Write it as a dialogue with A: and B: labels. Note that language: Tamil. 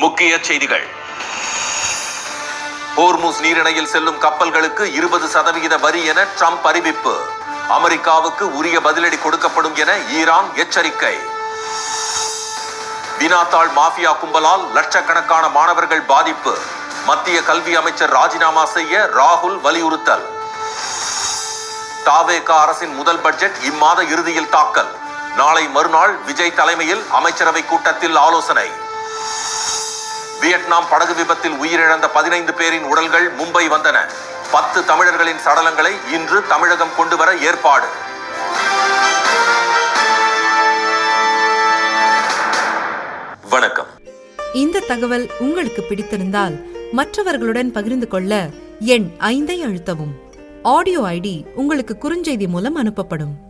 A: முக்கிய செய்திகள் ஹோர்முஸ் நீரிணையில் செல்லும் கப்பல்களுக்கு இருபது சதவிகித வரி என ட்ரம்ப் அறிவிப்பு அமெரிக்காவுக்கு உரிய பதிலடி கொடுக்கப்படும் என ஈரான் எச்சரிக்கை வினாத்தாள் மாஃபியா கும்பலால் லட்சக்கணக்கான மாணவர்கள் பாதிப்பு மத்திய கல்வி அமைச்சர் ராஜினாமா செய்ய ராகுல் வலியுறுத்தல் தாவேகா அரசின் முதல் பட்ஜெட் இம்மாத இறுதியில் தாக்கல் நாளை மறுநாள் விஜய் தலைமையில் அமைச்சரவை கூட்டத்தில் ஆலோசனை வியட்நாம் படகு விபத்தில் உயிரிழந்த பதினைந்து பேரின் உடல்கள் மும்பை வந்தன பத்து தமிழர்களின் சடலங்களை இன்று தமிழகம் கொண்டு வர ஏற்பாடு வணக்கம்
B: இந்த தகவல் உங்களுக்கு பிடித்திருந்தால் மற்றவர்களுடன் பகிர்ந்து கொள்ள எண் ஐந்தை அழுத்தவும் ஆடியோ ஐடி உங்களுக்கு குறுஞ்செய்தி மூலம் அனுப்பப்படும்